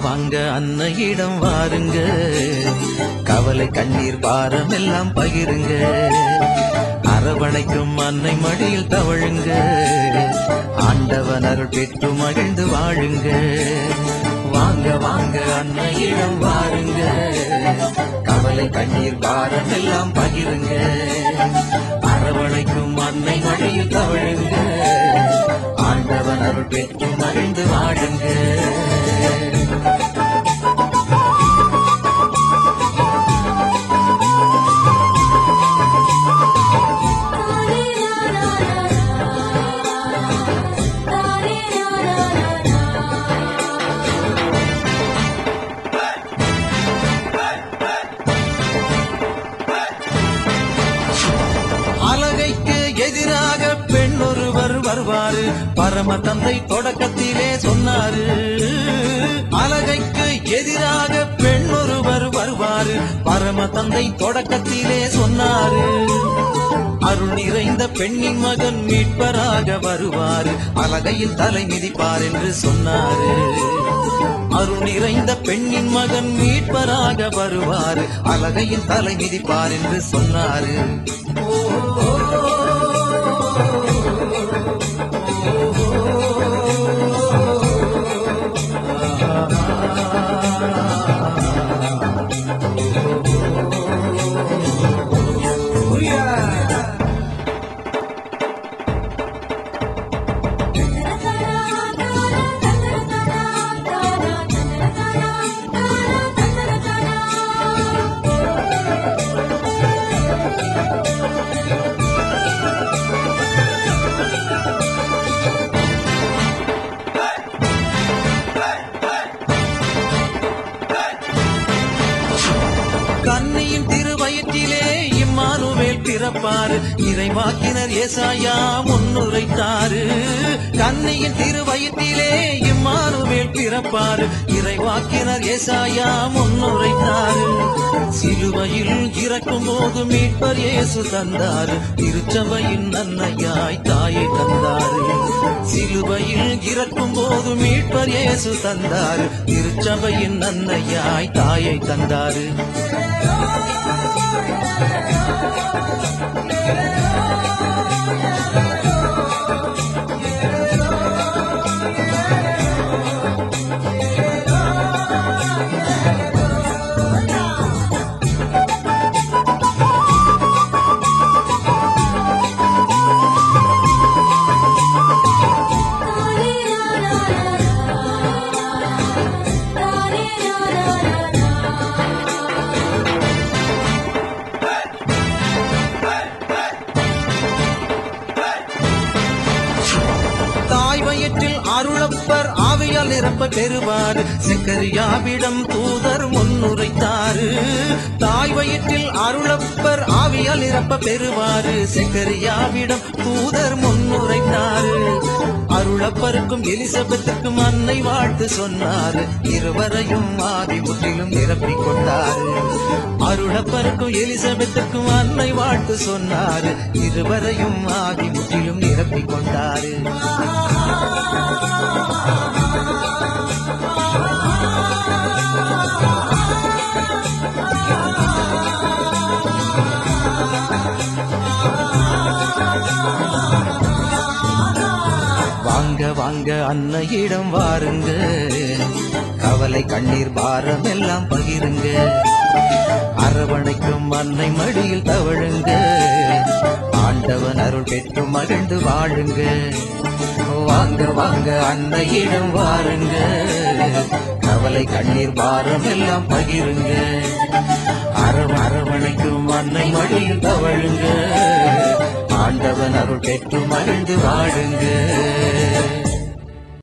வாங்க அன்னையிடம் வாருங்க கவலை கண்ணீர் பாரம் எல்லாம் பகிருங்க அரவணைக்கும் அன்னை மடியில் தவழுங்க ஆண்டவன் அருள் பெற்று மகிழ்ந்து வாழுங்க வாங்க வாங்க அன்னையிடம் வாருங்க கவலை கண்ணீர் பாரம் எல்லாம் பகிருங்க அரவணைக்கும் அன்னை மடியில் தவழுங்க ஆண்டவன் அருள் பெற்று மகிழ்ந்து வாழுங்க அழகைக்கு எதிராக பெண் ஒருவர் வருவாரு பரம தந்தை தொடக்கத்திலே சொன்னாரு அழகைக்கு எதிராக பெண் ஒருவர் வருவாரு பரம தந்தை தொடக்கத்திலே சொன்னாரு அருள் நிறைந்த பெண்ணின் மகன் மீட்பராக வருவாரு அழகையில் தலை மிதிப்பார் என்று சொன்னாரு அருள் நிறைந்த பெண்ணின் மகன் மீட்பராக வருவாரு அழகையின் தலை மிதிப்பார் என்று சொன்னாரு கன்னியின் திருவயிற்றிலே இம்மானுவேல் பிறப்பாரு இறைவாக்கினர் ஏசாயா முன்னுரைத்தாரு கன்னியின் திருவயிற்றிலே இம்மானுவேல் பிறப்பாரு இறைவாக்கினர் ஏசாயா முன்னுரைத்தாரு சிலுவையில் இறக்கும் போது மீட்பர் இயேசு தந்தாரு திருச்சபையின் நன்மையாய் தாயை தந்தாரு சிலுவையில் இறக்கும் போது மீட்பர் இயேசு தந்தாரு திருச்சபையின் நன்மையாய் தாயை தந்தாரு தாய் வயிற்றில் அருளப்பர் ஆவியால் நிரப்ப பெறுவார் செக்கரியாவிடம் தூதர் முன்னுரைத்தாரு தாய் வயிற்றில் அருளப்பர் ஆவியால் நிரப்ப பெறுவார் செக்கரியாவிடம் தூதர் முன்னுரைத்தாரு அருளப்பருக்கும் எலிசபெத்துக்கும் அன்னை வாழ்த்து சொன்னாரு இருவரையும் ஆவி முற்றிலும் நிரப்பிக் கொண்டாரு அருளப்பருக்கும் எலிசபெத்துக்கும் அன்னை வாழ்த்து சொன்னாரு இருவரையும் ஆவி முற்றிலும் நிரப்பிக் கொண்டாரு வாங்க வாங்க அன்னையிடம் வாருங்க கவலை கண்ணீர் பாரம் எல்லாம் பகிருங்க அரவணைக்கும் அன்னை மடியில் தவழுங்க ஆண்டவன் அருள் பெற்று மகிழ்ந்து வாழுங்க வாங்க வாங்க அன்னையிடம் வாருங்க கவலை கண்ணீர் பாரம் எல்லாம் பகிருங்க அரம் அரவணைக்கும் அன்னை மடியில் தவழுங்க ஆண்டவன் அருள் பெற்று மகிழ்ந்து வாழுங்க